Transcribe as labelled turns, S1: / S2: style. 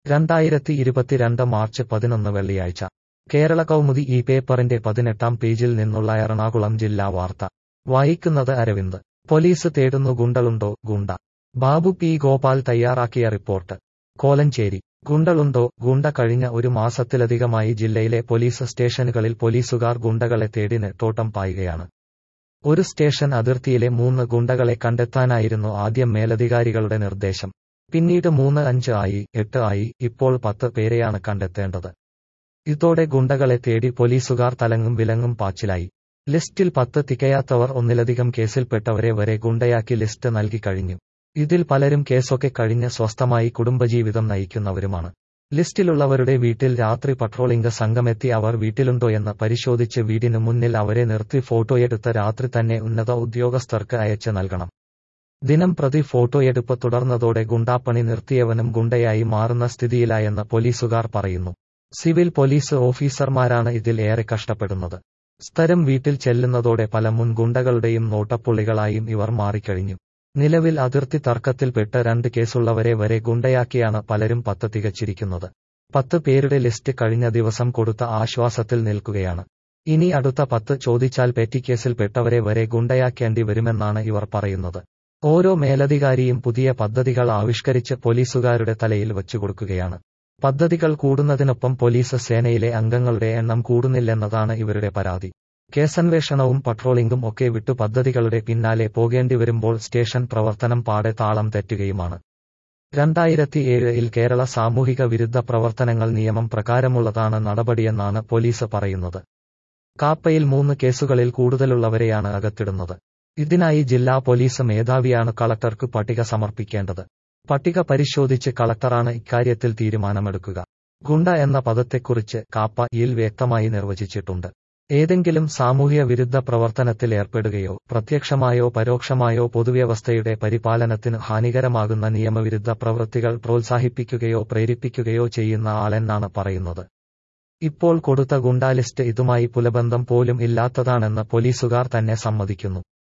S1: രണ്ടായിരത്തി ഇരുപത്തിരണ്ട് മാർച്ച് പതിനൊന്ന് വെള്ളിയാഴ്ച കേരള കൗമുദി ഈ പേപ്പറിന്റെ പതിനെട്ടാം പേജിൽ നിന്നുള്ള എറണാകുളം ജില്ലാ വാർത്ത വായിക്കുന്നത് അരവിന്ദ് പോലീസ് തേടുന്നു ഗുണ്ടളുണ്ടോ ഗുണ്ട ബാബു പി ഗോപാൽ തയ്യാറാക്കിയ റിപ്പോർട്ട് കോലഞ്ചേരി ഗുണ്ടളുണ്ടോ ഗുണ്ട കഴിഞ്ഞ ഒരു മാസത്തിലധികമായി ജില്ലയിലെ പോലീസ് സ്റ്റേഷനുകളിൽ പോലീസുകാർ ഗുണ്ടകളെ തേടി നെട്ടോട്ടം പായുകയാണ് ഒരു സ്റ്റേഷൻ അതിർത്തിയിലെ മൂന്ന് ഗുണ്ടകളെ കണ്ടെത്താനായിരുന്നു ആദ്യം മേലധികാരികളുടെ നിർദ്ദേശം പിന്നീട് മൂന്ന് അഞ്ച് ആയി എട്ട് ആയി ഇപ്പോൾ പത്ത് പേരെയാണ് കണ്ടെത്തേണ്ടത് ഇതോടെ ഗുണ്ടകളെ തേടി പോലീസുകാർ തലങ്ങും വിലങ്ങും പാച്ചിലായി ലിസ്റ്റിൽ പത്ത് തികയാത്തവർ ഒന്നിലധികം കേസിൽപ്പെട്ടവരെ വരെ ഗുണ്ടയാക്കി ലിസ്റ്റ് നൽകി കഴിഞ്ഞു ഇതിൽ പലരും കേസൊക്കെ കഴിഞ്ഞ് സ്വസ്ഥമായി കുടുംബജീവിതം നയിക്കുന്നവരുമാണ് ലിസ്റ്റിലുള്ളവരുടെ വീട്ടിൽ രാത്രി പട്രോളിംഗ് സംഘമെത്തി അവർ വീട്ടിലുണ്ടോയെന്ന് പരിശോധിച്ച് വീടിന് മുന്നിൽ അവരെ നിർത്തി ഫോട്ടോയെടുത്ത് രാത്രി തന്നെ ഉന്നത ഉദ്യോഗസ്ഥർക്ക് അയച്ച് നൽകണം ദിനം പ്രതി ഫോട്ടോയെടുപ്പ് തുടർന്നതോടെ ഗുണ്ടാപ്പണി നിർത്തിയവനും ഗുണ്ടയായി മാറുന്ന സ്ഥിതിയിലായെന്ന് പോലീസുകാർ പറയുന്നു സിവിൽ പോലീസ് ഓഫീസർമാരാണ് ഇതിൽ ഏറെ കഷ്ടപ്പെടുന്നത് സ്ഥലം വീട്ടിൽ ചെല്ലുന്നതോടെ പല മുൻ ഗുണ്ടകളുടെയും നോട്ടപ്പുള്ളികളായും ഇവർ മാറിക്കഴിഞ്ഞു നിലവിൽ അതിർത്തി തർക്കത്തിൽപ്പെട്ട് രണ്ട് കേസുള്ളവരെ വരെ ഗുണ്ടയാക്കിയാണ് പലരും പത്ത് തികച്ചിരിക്കുന്നത് പത്ത് പേരുടെ ലിസ്റ്റ് കഴിഞ്ഞ ദിവസം കൊടുത്ത ആശ്വാസത്തിൽ നിൽക്കുകയാണ് ഇനി അടുത്ത പത്ത് ചോദിച്ചാൽ പെറ്റിക്കേസിൽപ്പെട്ടവരെ വരെ ഗുണ്ടയാക്കേണ്ടി വരുമെന്നാണ് ഇവർ പറയുന്നത് ഓരോ മേലധികാരിയും പുതിയ പദ്ധതികൾ ആവിഷ്കരിച്ച് പോലീസുകാരുടെ തലയിൽ വച്ചുകൊടുക്കുകയാണ് പദ്ധതികൾ കൂടുന്നതിനൊപ്പം പോലീസ് സേനയിലെ അംഗങ്ങളുടെ എണ്ണം കൂടുന്നില്ലെന്നതാണ് ഇവരുടെ പരാതി കേസന്വേഷണവും പട്രോളിംഗും ഒക്കെ വിട്ടു പദ്ധതികളുടെ പിന്നാലെ പോകേണ്ടി വരുമ്പോൾ സ്റ്റേഷൻ പ്രവർത്തനം പാടെ താളം തെറ്റുകയുമാണ് രണ്ടായിരത്തി ഏഴിൽ കേരള സാമൂഹിക വിരുദ്ധ പ്രവർത്തനങ്ങൾ നിയമം പ്രകാരമുള്ളതാണ് നടപടിയെന്നാണ് പോലീസ് പറയുന്നത് കാപ്പയിൽ മൂന്ന് കേസുകളിൽ കൂടുതലുള്ളവരെയാണ് അകത്തിടുന്നത് ഇതിനായി ജില്ലാ പോലീസ് മേധാവിയാണ് കളക്ടർക്ക് പട്ടിക സമർപ്പിക്കേണ്ടത് പട്ടിക പരിശോധിച്ച് കളക്ടറാണ് ഇക്കാര്യത്തിൽ തീരുമാനമെടുക്കുക ഗുണ്ട എന്ന പദത്തെക്കുറിച്ച് കാപ്പ യിൽ വ്യക്തമായി നിർവചിച്ചിട്ടുണ്ട് ഏതെങ്കിലും സാമൂഹ്യ വിരുദ്ധ പ്രവർത്തനത്തിൽ ഏർപ്പെടുകയോ പ്രത്യക്ഷമായോ പരോക്ഷമായോ പൊതുവ്യവസ്ഥയുടെ പരിപാലനത്തിന് ഹാനികരമാകുന്ന നിയമവിരുദ്ധ പ്രവൃത്തികൾ പ്രോത്സാഹിപ്പിക്കുകയോ പ്രേരിപ്പിക്കുകയോ ചെയ്യുന്ന ആളെന്നാണ് പറയുന്നത് ഇപ്പോൾ കൊടുത്ത ഗുണ്ടാ ലിസ്റ്റ് ഇതുമായി പുലബന്ധം പോലും ഇല്ലാത്തതാണെന്ന് പോലീസുകാർ തന്നെ സമ്മതിക്കുന്നു